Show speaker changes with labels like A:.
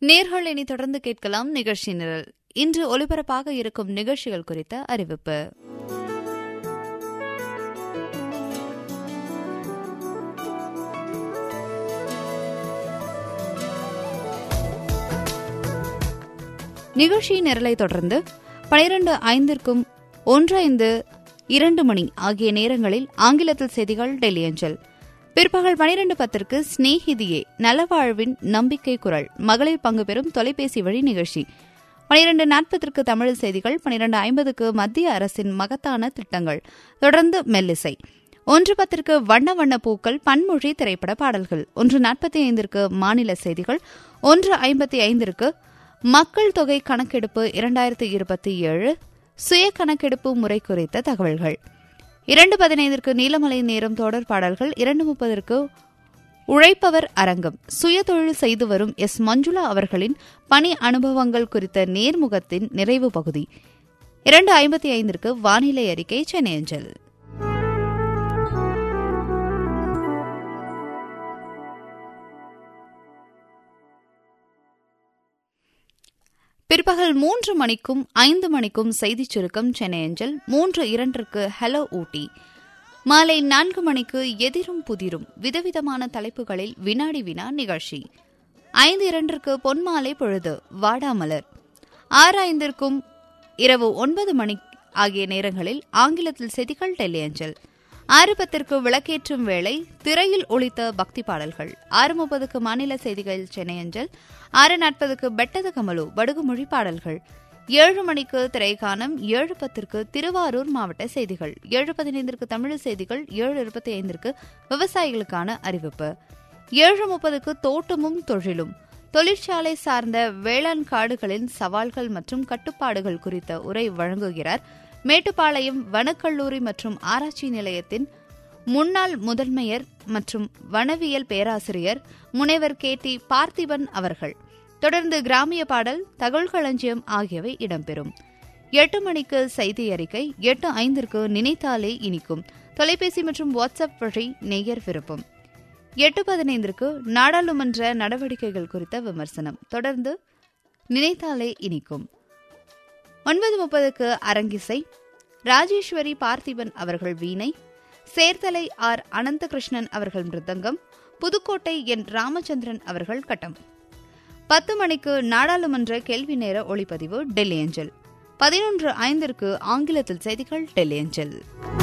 A: நேர்கள் இனி தொடர்ந்து கேட்கலாம் நிகழ்ச்சி நிரல் இன்று ஒலிபரப்பாக இருக்கும் நிகழ்ச்சிகள் குறித்த அறிவிப்பு நிகழ்ச்சி நிரலை தொடர்ந்து பனிரெண்டு ஐந்திற்கும் ஒன்று ஐந்து இரண்டு மணி ஆகிய நேரங்களில் ஆங்கிலத்தில் செய்திகள் டெல்லி அஞ்சல் பிற்பகல் பனிரெண்டு பத்திற்கு ஸ்நேகிதியே நலவாழ்வின் நம்பிக்கை குரல் மகளிர் பங்கு பெறும் தொலைபேசி வழி நிகழ்ச்சி பனிரெண்டு நாற்பதற்கு தமிழ் செய்திகள் பனிரெண்டு ஐம்பதுக்கு மத்திய அரசின் மகத்தான திட்டங்கள் தொடர்ந்து மெல்லிசை ஒன்று பத்திற்கு வண்ண வண்ண பூக்கள் பன்மொழி திரைப்பட பாடல்கள் ஒன்று நாற்பத்தி ஐந்திற்கு மாநில செய்திகள் ஒன்று ஐம்பத்தி ஐந்திற்கு மக்கள் தொகை கணக்கெடுப்பு இரண்டாயிரத்தி இருபத்தி ஏழு சுய கணக்கெடுப்பு முறை குறித்த தகவல்கள் இரண்டு பதினைந்திற்கு நீலமலை நேரம் தொடர் பாடல்கள் இரண்டு முப்பதற்கு உழைப்பவர் அரங்கம் சுய தொழில் செய்து வரும் எஸ் மஞ்சுளா அவர்களின் பணி அனுபவங்கள் குறித்த நேர்முகத்தின் நிறைவு பகுதி இரண்டு ஐம்பத்தி ஐந்திற்கு வானிலை அறிக்கை சென்னை அஞ்சல் பிற்பகல் மூன்று மணிக்கும் ஐந்து மணிக்கும் செய்திச் சுருக்கம் சென்னை அஞ்சல் மூன்று இரண்டிற்கு ஹலோ ஊட்டி மாலை நான்கு மணிக்கு எதிரும் புதிரும் விதவிதமான தலைப்புகளில் வினாடி வினா நிகழ்ச்சி ஐந்து இரண்டிற்கு பொன்மாலை பொழுது வாடாமலர் ஆறு ஐந்திற்கும் இரவு ஒன்பது மணி ஆகிய நேரங்களில் ஆங்கிலத்தில் செய்திகள் டெல்லி அஞ்சல் ஆறு பத்திற்கு விளக்கேற்றும் வேளை திரையில் ஒழித்த பக்தி பாடல்கள் ஆறு முப்பதுக்கு மாநில செய்திகள் சென்னை அஞ்சல் ஆறு நாற்பதுக்கு பெட்டத கமலு படுகுமொழி பாடல்கள் ஏழு மணிக்கு திரைக்கானம் ஏழு பத்திற்கு திருவாரூர் மாவட்ட செய்திகள் ஏழு பதினைந்திற்கு தமிழ் செய்திகள் ஏழு இருபத்தி ஐந்திற்கு விவசாயிகளுக்கான அறிவிப்பு ஏழு முப்பதுக்கு தோட்டமும் தொழிலும் தொழிற்சாலை சார்ந்த வேளாண் காடுகளின் சவால்கள் மற்றும் கட்டுப்பாடுகள் குறித்த உரை வழங்குகிறார் மேட்டுப்பாளையம் வனக்கல்லூரி மற்றும் ஆராய்ச்சி நிலையத்தின் முன்னாள் முதன்மையர் மற்றும் வனவியல் பேராசிரியர் முனைவர் கே டி பார்த்திபன் அவர்கள் தொடர்ந்து கிராமிய பாடல் தகவல் களஞ்சியம் ஆகியவை இடம்பெறும் எட்டு மணிக்கு செய்தி அறிக்கை எட்டு ஐந்திற்கு நினைத்தாலே இனிக்கும் தொலைபேசி மற்றும் வாட்ஸ்அப் வழி நெய்யர் விருப்பம் எட்டு பதினைந்திற்கு நாடாளுமன்ற நடவடிக்கைகள் குறித்த விமர்சனம் தொடர்ந்து நினைத்தாலே இனிக்கும் ஒன்பது முப்பதுக்கு அரங்கிசை ராஜேஸ்வரி பார்த்திபன் அவர்கள் வீணை சேர்த்தலை ஆர் அனந்தகிருஷ்ணன் அவர்கள் மிருதங்கம் புதுக்கோட்டை என் ராமச்சந்திரன் அவர்கள் கட்டம் பத்து மணிக்கு நாடாளுமன்ற கேள்வி நேர ஒளிப்பதிவு டெல்லி அஞ்சல் பதினொன்று ஐந்திற்கு ஆங்கிலத்தில் செய்திகள் டெல்லி அஞ்சல்